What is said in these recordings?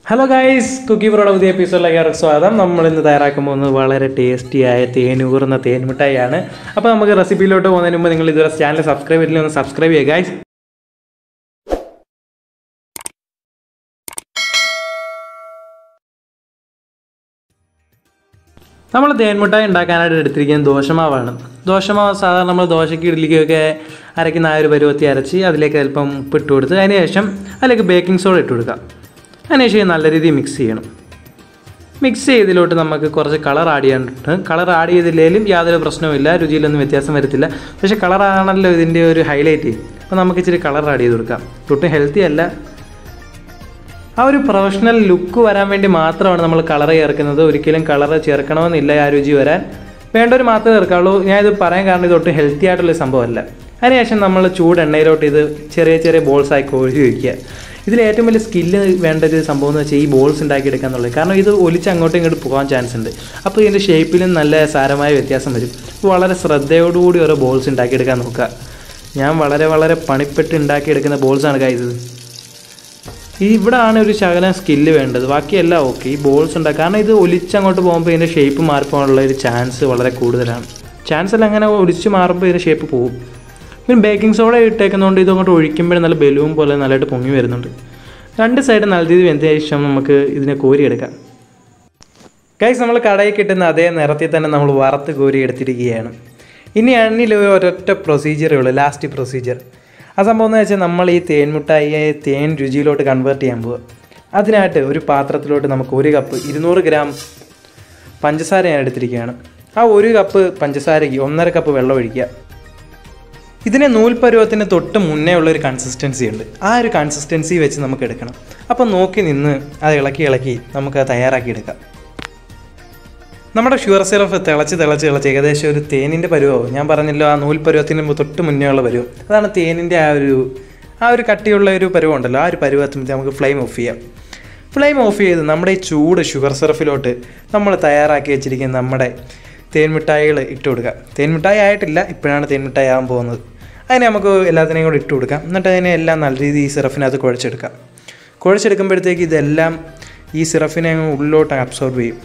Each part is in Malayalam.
ഹലോ ഗൈസ് കുക്കി പ്രോയുടെ പുതിയ എപ്പിസോഡിലേക്ക് അവർക്ക് സ്വാഗതം നമ്മൾ ഇന്ന് തയ്യാറാക്കാൻ പോകുന്നത് വളരെ ടേസ്റ്റിയായ തേനൂറുന്ന തേൻമിഠായിയാണ് അപ്പോൾ നമുക്ക് റെസിപ്പിയിലോട്ട് പോകുന്നതിന് മുമ്പ് നിങ്ങൾ ഇതുവരെ ചാനൽ സബ്സ്ക്രൈബ് ചെയ്തില്ല ഒന്ന് സബ്സ്ക്രൈബ് ചെയ്യുക ഗൈസ് നമ്മൾ തേൻമിഠായി ഉണ്ടാക്കാനായിട്ട് എടുത്തിരിക്കുന്നത് ദോശമാവാണ് ദോശമാവ് സാധാരണ നമ്മൾ ദോശയ്ക്ക് ഇഡ്ഡലിക്കൊക്കെ അരയ്ക്കുന്ന ആ ഒരു പരുവത്തി അരച്ച് അതിലേക്ക് അല്പം ഉപ്പിട്ട് കൊടുത്ത് അതിന് ശേഷം അതിലേക്ക് ബേക്കിംഗ് സോഡ ഇട്ട് കൊടുക്കാം അതിനുശേഷം നല്ല രീതിയിൽ മിക്സ് ചെയ്യണം മിക്സ് ചെയ്തതിലോട്ട് നമുക്ക് കുറച്ച് കളർ ആഡ് ചെയ്യാനുണ്ട് കളർ ആഡ് ചെയ്തില്ലെങ്കിലും യാതൊരു പ്രശ്നവുമില്ല രുചിയിലൊന്നും വ്യത്യാസം വരത്തില്ല പക്ഷേ കളറാണല്ലോ ഇതിൻ്റെ ഒരു ഹൈലൈറ്റ് അപ്പോൾ നമുക്ക് ഇച്ചിരി കളർ ആഡ് ചെയ്ത് കൊടുക്കാം ഒട്ടും ഹെൽത്തി അല്ല ആ ഒരു പ്രൊഫഷണൽ ലുക്ക് വരാൻ വേണ്ടി മാത്രമാണ് നമ്മൾ കളർ ചേർക്കുന്നത് ഒരിക്കലും കളർ ചേർക്കണമെന്നില്ല ആ രുചി വരാൻ വേണ്ടവർ മാത്രമേ ചേർക്കാവുള്ളൂ ഞാൻ ഇത് പറയാൻ കാരണം ഇത് ഒട്ടും ഹെൽത്തി ആയിട്ടുള്ള സംഭവമല്ല അതിനുശേഷം നമ്മൾ ചൂട് എണ്ണയിലോട്ട് ഇത് ചെറിയ ചെറിയ ബോൾസ് ആയി കോഴി വയ്ക്കുക ഇതിൽ ഏറ്റവും വലിയ സ്കില്ല് വേണ്ട ഒരു സംഭവം എന്ന് വെച്ചാൽ ഈ ബോൾസ് ഉണ്ടാക്കിയെടുക്കുക എന്നുള്ളത് കാരണം ഇത് ഒലിച്ച് അങ്ങോട്ടും ഇങ്ങോട്ട് പോകാൻ ചാൻസ് ഉണ്ട് അപ്പോൾ ഇതിൻ്റെ ഷേപ്പിലും നല്ല സാരമായ വ്യത്യാസം വരും അപ്പോൾ വളരെ ശ്രദ്ധയോടുകൂടി ഓരോ ബോൾസ് ഉണ്ടാക്കിയെടുക്കാൻ നോക്കുക ഞാൻ വളരെ വളരെ പണിപ്പെട്ട് ഉണ്ടാക്കിയെടുക്കുന്ന ബോൾസാണ് കായത് ഈ ഇവിടാണ് ഒരു ശകലം സ്കില്ല് വേണ്ടത് ബാക്കിയെല്ലാം ഓക്കെ ഈ ബോൾസ് ഉണ്ടാക്കുക കാരണം ഇത് ഒലിച്ചങ്ങോട്ട് പോകുമ്പോൾ ഇതിൻ്റെ ഷേപ്പ് മാറിപ്പോകാനുള്ള ഒരു ചാൻസ് വളരെ കൂടുതലാണ് ചാൻസ് അല്ല അങ്ങനെ ഒലിച്ച് മാറുമ്പോൾ ഇതിൻ്റെ ഷേപ്പ് പോകും പിന്നെ ബേക്കിംഗ് സോഡ ഇട്ടേക്കുന്നതുകൊണ്ട് ഇതങ്ങോട്ട് ഒഴിക്കുമ്പോഴും നല്ല ബലൂൺ പോലെ നല്ലതായിട്ട് പൊങ്ങി വരുന്നുണ്ട് രണ്ട് സൈഡ് നല്ല രീതിയിൽ വെന്ത ശേഷം നമുക്ക് ഇതിനെ കോരിയെടുക്കാം ഗൈസ് നമ്മൾ കടയിൽ കിട്ടുന്ന അതേ നിറത്തിൽ തന്നെ നമ്മൾ വറുത്ത് കോരി എടുത്തിരിക്കുകയാണ് ഇനി അണ്ണിൽ ഒരൊറ്റ പ്രൊസീജിയറേ ഉള്ളൂ ലാസ്റ്റ് പ്രൊസീജിയർ ആ സംഭവം എന്ന് വെച്ചാൽ നമ്മൾ ഈ തേൻമുട്ടായിയെ തേൻ രുചിയിലോട്ട് കൺവേർട്ട് ചെയ്യാൻ പോവുക അതിനായിട്ട് ഒരു പാത്രത്തിലോട്ട് നമുക്ക് ഒരു കപ്പ് ഇരുന്നൂറ് ഗ്രാം പഞ്ചസാര ഞാൻ എടുത്തിരിക്കുകയാണ് ആ ഒരു കപ്പ് പഞ്ചസാരയ്ക്ക് ഒന്നര കപ്പ് വെള്ളം ഒഴിക്കുക ഇതിനെ നൂൽപ്പരുവത്തിന് തൊട്ട് മുന്നേ ഉള്ള ഒരു കൺസിസ്റ്റൻസി ഉണ്ട് ആ ഒരു കൺസിസ്റ്റൻസി വെച്ച് നമുക്ക് എടുക്കണം അപ്പം നോക്കി നിന്ന് അത് ഇളക്കി ഇളക്കി നമുക്ക് അത് തയ്യാറാക്കി എടുക്കാം നമ്മുടെ ഷുഗർ സിറപ്പ് തിളച്ച് തിളച്ച് തിളച്ച് ഏകദേശം ഒരു തേനിൻ്റെ പരുവമാവും ഞാൻ പറഞ്ഞല്ലോ ആ നൂൽ പരുവത്തിന് തൊട്ട് മുന്നേ ഉള്ള പരുവം അതാണ് തേനിൻ്റെ ആ ഒരു ആ ഒരു കട്ടിയുള്ള ഒരു പരുവം ഉണ്ടല്ലോ ആ ഒരു പരുവത്തിന് നമുക്ക് ഫ്ലെയിം ഓഫ് ചെയ്യാം ഫ്ലെയിം ഓഫ് ചെയ്ത് നമ്മുടെ ഈ ചൂട് ഷുഗർ സിറപ്പിലോട്ട് നമ്മൾ തയ്യാറാക്കി വെച്ചിരിക്കുന്ന നമ്മുടെ തേൻമിഠായികൾ ഇട്ട് കൊടുക്കുക തേൻമിഠായി ആയിട്ടില്ല ഇപ്പോഴാണ് തേൻമിഠായി ആകാൻ പോകുന്നത് അതിനെ നമുക്ക് എല്ലാത്തിനെയും കൂടെ ഇട്ട് കൊടുക്കാം എന്നിട്ട് അതിനെ എല്ലാം നല്ല രീതിയിൽ ഈ സിറഫിനകത്ത് കുഴച്ചെടുക്കാം കുഴച്ചെടുക്കുമ്പോഴത്തേക്ക് ഇതെല്ലാം ഈ സിറഫിനെ അങ്ങ് ഉള്ളിലോട്ട് അബ്സോർബ് ചെയ്യും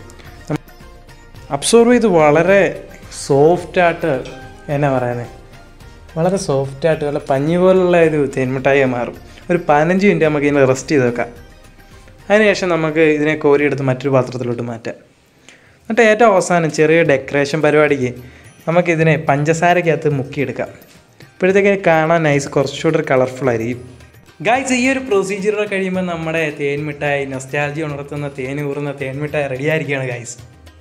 അബ്സോർവ് ചെയ്ത് വളരെ സോഫ്റ്റായിട്ട് എന്നാ പറയുന്നത് വളരെ സോഫ്റ്റായിട്ട് നല്ല പഞ്ഞി പോലുള്ള ഒരു തേൻമിഠായി മാറും ഒരു പതിനഞ്ച് മിനിറ്റ് നമുക്ക് ഇതിനെ റെസ്റ്റ് ചെയ്ത് വെക്കാം അതിനുശേഷം നമുക്ക് ഇതിനെ കോരിയെടുത്ത് മറ്റൊരു പാത്രത്തിലോട്ട് മാറ്റാം എന്നിട്ട് ഏറ്റവും അവസാനം ചെറിയ ഡെക്കറേഷൻ പരിപാടിക്ക് നമുക്കിതിനെ പഞ്ചസാരക്കകത്ത് മുക്കിയെടുക്കാം ഇപ്പോഴത്തേക്ക് കാണാൻ നൈസ് കുറച്ചുകൂടെ കളർഫുൾ ആയിരിക്കും ഗായ്സ് ഈ ഒരു പ്രൊസീജിയർ കഴിയുമ്പോൾ നമ്മുടെ തേൻമിഠായി നൊസ്റ്റാലജി ഉണർത്തുന്ന തേൻ ഊറുന്ന തേൻമിഠായി റെഡി ആയിരിക്കുകയാണ് ഗായ്സ്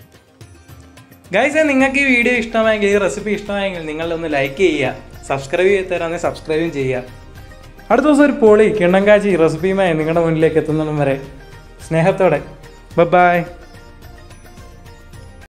ഗൈസ് നിങ്ങൾക്ക് ഈ വീഡിയോ ഇഷ്ടമായെങ്കിൽ ഈ റെസിപ്പി ഇഷ്ടമായെങ്കിൽ നിങ്ങളൊന്ന് ലൈക്ക് ചെയ്യുക സബ്സ്ക്രൈബ് ചെയ്ത് തരാമെങ്കിൽ സബ്സ്ക്രൈബും ചെയ്യുക അടുത്ത ദിവസം ഒരു പൊളി കിണ്ണങ്കാച്ചി റെസിപ്പിയുമായി നിങ്ങളുടെ മുന്നിലേക്ക് എത്തുന്നിടം വരെ സ്നേഹത്തോടെ ബൈ